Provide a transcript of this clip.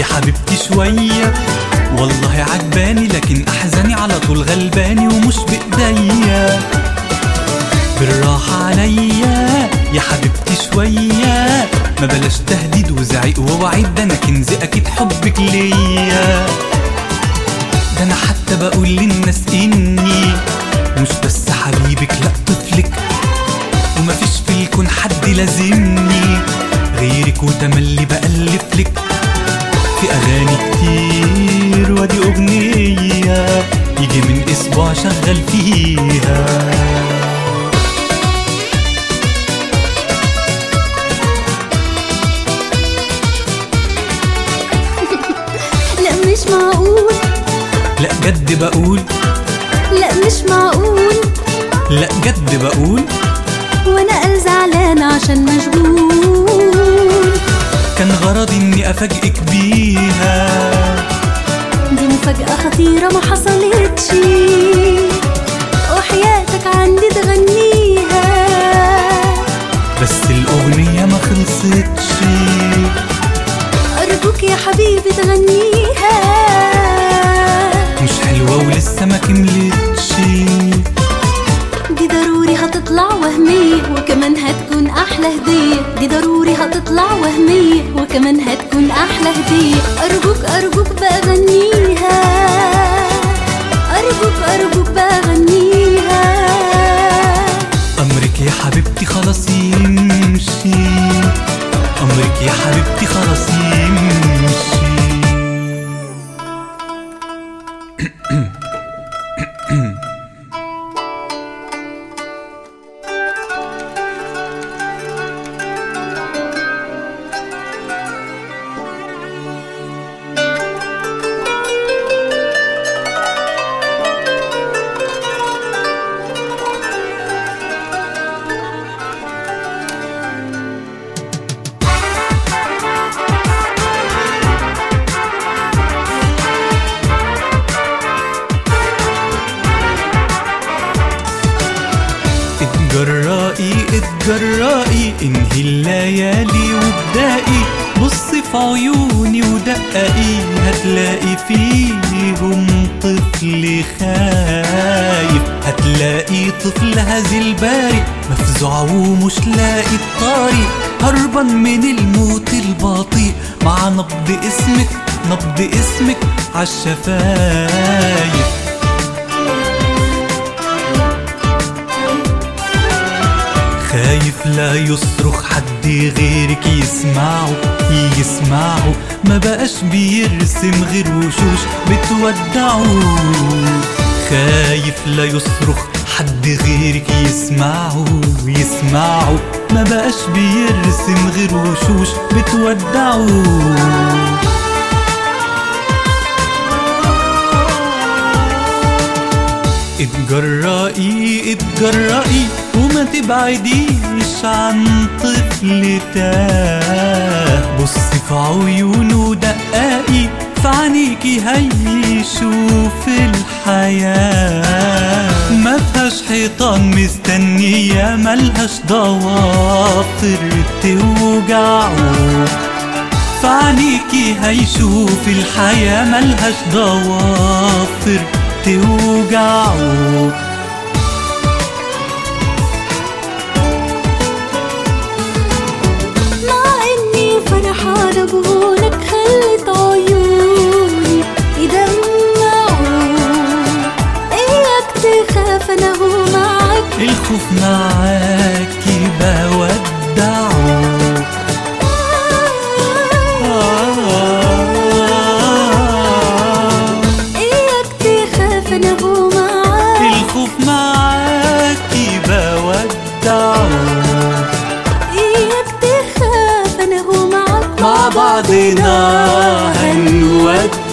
حبيبتي شوية والله عجباني لكن أحزاني على طول غلباني ومش بإيديا بالراحة عليا يا حبيبتي شوية ما بلاش تهديد وزعيق ووعيد ده أنا كنز أكيد حبك ليا ده أنا حتى بقول للناس إني مش بس حبيبك لأ طفلك ومفيش في الكون حد لازمني غيرك وتملي بألف لك في أغاني كتير ودي أغنية يجي من أسبوع شغال فيها لا مش معقول لا جد بقول لا مش معقول لا جد بقول وانا قال زعلان عشان مشغول كان غرضي اني افاجئك بيها دي مفاجأة خطيرة ما حصلتش وحياتك عندي تغنيها بس الاغنية ما خلصتش أرجوك يا حبيبي تغنيها مش حلوة ولسه ما كملتش دي ضروري هتطلع وهمية وكمان هتكون أحلى هدية دي ضروري هتطلع وهمية وكمان هتكون أحلى هدية أرجوك أرجوك بقى غنيها أرجوك أرجوك بقى غنيها امرك يا حبيبتي خلاص يمشي امرك يا حبيبتي خلاص يمشي اتجرائي اتجرائي انهي الليالي وابدائي بصي في عيوني ودققي هتلاقي فيهم طفل خايف هتلاقي طفل هزيل باري مفزوع ومش لاقي الطريق هربان من الموت البطيء مع نبض اسمك نبض اسمك عالشفايف خايف لا يصرخ حد غيرك يسمعه يسمعه ما بقاش بيرسم غير وشوش بتودعه خايف لا يصرخ حد غيرك يسمعه يسمعه ما بقاش بيرسم غير وشوش بتودعه اتجرئي اتجرئي وما تبعديش عن طفل تاه بصي في عيونه دقائي في عينيكي هيشوف الحياة ما فيهاش حيطان مستنية ملهاش ضوافر توجعه في عينيكي هيشوف الحياة ملهاش ضوافر توجعه مع إني فرحانة بهونك خلت عيوني يدمعوا إياك تخاف أنا هو معاك الخوف معاكي بودعه آه إياك تخاف أنا هو معاك الخوف معاكي بودعه إياك تخاف أنا هو معاك مع بعضنا هنودع